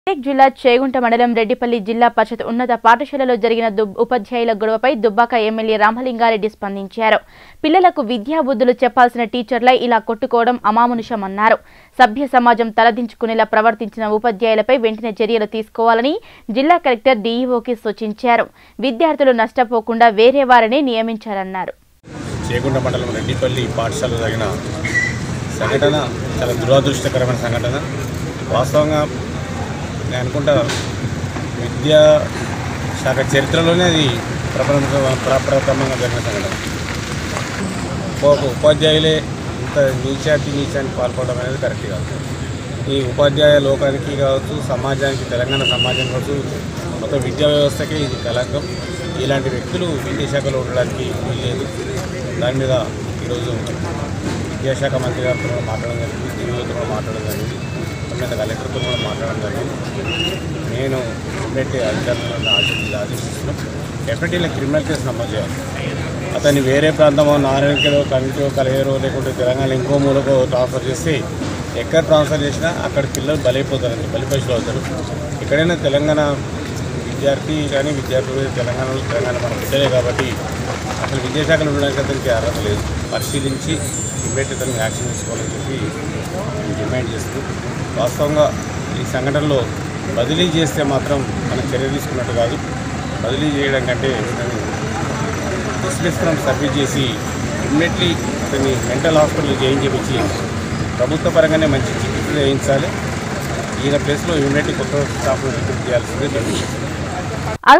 మెదక్ జిల్లా చేగుంట మండలం రెడ్డిపల్లి జిల్లా పరిషత్ ఉన్నత పాఠశాలలో జరిగిన దుబ్- ఉపాధ్యాయుల గొడవపై దుబ్బాక ఎమ్మెల్యే రామలింగారెడ్డి స్పందించారు పిల్లలకు విద్యా బుద్ధులు చెప్పాల్సిన టీచర్లై ఇలా కొట్టుకోవడం అమానుషమన్నారు సభ్య సమాజం తలదించుకునేలా ప్రవర్తించిన ఉపాధ్యాయులపై వెంటనే చర్యలు తీసుకోవాలని జిల్లా కలెక్టర్ డీఈఓకి సూచించారు విద్యార్థులు నష్టపోకుండా వేరే వారిని నియమించాలన్నారు చేగుంట మండలం రెడ్డిపల్లి పాఠశాలలో జరిగిన సంఘటన చాలా దురదృష్టకరమైన సంఘటన వాస్తవంగా నేను అనుకుంటా విద్యా శాఖ చరిత్రలోనే అది ప్రపంచ ప్రప్రథమంగా జరిగిన సంఘటన ఒక ఉపాధ్యాయులే ఇంత నీచాతి నీచానికి పాల్పడడం అనేది కరెక్ట్ కాదు ఈ ఉపాధ్యాయ లోకానికి కావచ్చు సమాజానికి తెలంగాణ సమాజం కావచ్చు మొత్తం విద్యా వ్యవస్థకి ఇది కలంకం ఇలాంటి వ్యక్తులు విద్యాశాఖలో ఉండడానికి వీల్లేదు దాని మీద ఈరోజు విద్యాశాఖ మంత్రి గారితో కూడా మాట్లాడడం జరిగింది టీవీలతో కూడా మాట్లాడడం జరిగింది సంబంధిత కలెక్టర్తో కూడా మాట్లాడడం జరిగింది నేను ఇమ్మీడియట్ అధికారులను ఆదేశించి ఆదేశిస్తున్నాం డెఫినెట్లీ క్రిమినల్ కేసు నమోదు చేయాలి అతన్ని వేరే ప్రాంతమో నారాయణకేలో కంటో కలయేరో లేకుంటే తెలంగాణ ఇంకో మూలకో ట్రాన్స్ఫర్ చేస్తే ఎక్కడ ట్రాన్స్ఫర్ చేసినా అక్కడ పిల్లలు బలైపోతారండి బలిపశులు అవుతారు ఎక్కడైనా తెలంగాణ విద్యార్థి కానీ విద్యార్థులు తెలంగాణలో తెలంగాణ మన బిడ్డలే కాబట్టి అసలు విద్యాశాఖలో ఉండడానికి అతనికి అర్హత లేదు పరిశీలించి ఇమ్మీడియట్ అతనికి యాక్షన్ తీసుకోవాలని చెప్పి నేను డిమాండ్ చేస్తూ వాస్తవంగా ఈ సంఘటనలో బదిలీ చేస్తే మాత్రం మనం చర్య తీసుకున్నట్టు కాదు బదిలీ చేయడం కంటే అతన్ని డిస్మిస్ ఫ్రమ్ సర్వీస్ చేసి ఇమ్మీడియట్లీ అతన్ని మెంటల్ హాస్పిటల్ చేయించి ప్రభుత్వ పరంగానే మంచి చికిత్స చేయించాలి ఈయన ప్లేస్లో ఇమ్మీడియట్లీ కొత్త స్టాఫ్ను రిక్రూట్ చేయాల్సిందే మేము